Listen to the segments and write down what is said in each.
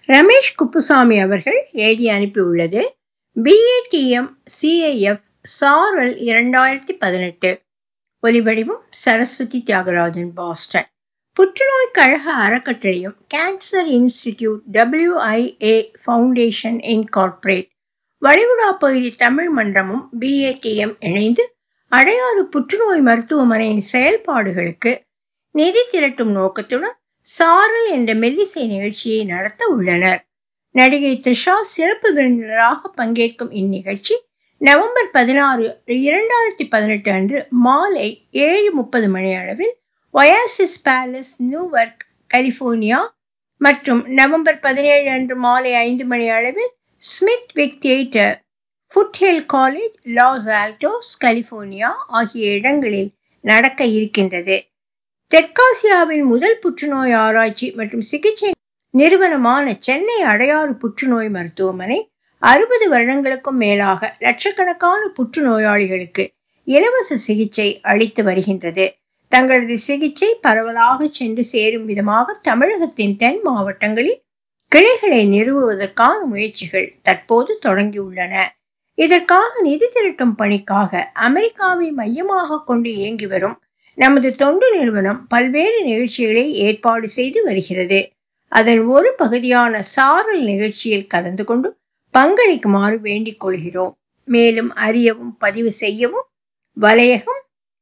ரமேஷ் குப்புசாமி அவர்கள் எழுதி அனுப்பியுள்ளது பிஏடிஎம் சிஐஎஃப் சாரல் இரண்டாயிரத்தி பதினெட்டு ஒலிவடிவம் சரஸ்வதி தியாகராஜன் பாஸ்டன் புற்றுநோய் கழக அறக்கட்டளையும் cancer institute WIA foundation incorporate வளைகுடா பகுதி தமிழ் மன்றமும் பிஏடிஎம் இணைந்து அடையாறு புற்றுநோய் மருத்துவமனையின் செயல்பாடுகளுக்கு நிதி திரட்டும் நோக்கத்துடன் சாரல் என்ற மெல்லிசை நிகழ்ச்சியை நடத்த உள்ளனர் நடிகை த்ரிஷா சிறப்பு விருந்தினராக பங்கேற்கும் இந்நிகழ்ச்சி நவம்பர் பதினாறு இரண்டாயிரத்தி பதினெட்டு அன்று மாலை ஏழு முப்பது மணி அளவில் ஒயாசிஸ் பேலஸ் நியூவர்க் கலிபோர்னியா மற்றும் நவம்பர் பதினேழு அன்று மாலை ஐந்து மணி அளவில் Smith Wick theatre Foothill college Los Altos California ஆகிய இடங்களில் நடக்க இருக்கின்றது தெற்காசியாவின் முதல் புற்றுநோய் ஆராய்ச்சி மற்றும் சிகிச்சை நிறுவனமான சென்னை அடையாறு புற்றுநோய் மருத்துவமனை அறுபது வருடங்களுக்கும் மேலாக லட்சக்கணக்கான புற்றுநோயாளிகளுக்கு இலவச சிகிச்சை அளித்து வருகின்றது தங்களது சிகிச்சை பரவலாக சென்று சேரும் விதமாக தமிழகத்தின் தென் மாவட்டங்களில் கிளைகளை நிறுவுவதற்கான முயற்சிகள் தற்போது தொடங்கியுள்ளன இதற்காக நிதி திரட்டும் பணிக்காக அமெரிக்காவை மையமாக கொண்டு இயங்கி வரும் நமது தொண்டு நிறுவனம் பல்வேறு நிகழ்ச்சிகளை ஏற்பாடு செய்து வருகிறது அதன் ஒரு பகுதியான சாரல் நிகழ்ச்சியில் கலந்து கொண்டு பங்களிக்குமாறு வேண்டிக் கொள்கிறோம் மேலும் அறியவும் பதிவு செய்யவும் வலையகம்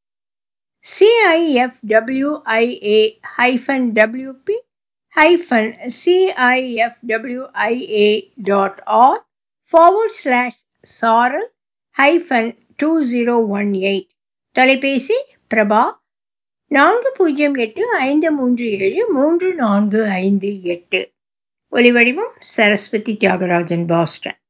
CIFWIA hyphen WB hyphen CIFWIA dot R forward slash Saral hyphen two zero one eight தொலைபேசி பிரபா நான்கு பூஜ்ஜியம் எட்டு ஐந்து மூன்று ஏழு மூன்று நான்கு ஐந்து எட்டு ஒலிவடிவம் சரஸ்வதி தியாகராஜன் பாஸ்டன்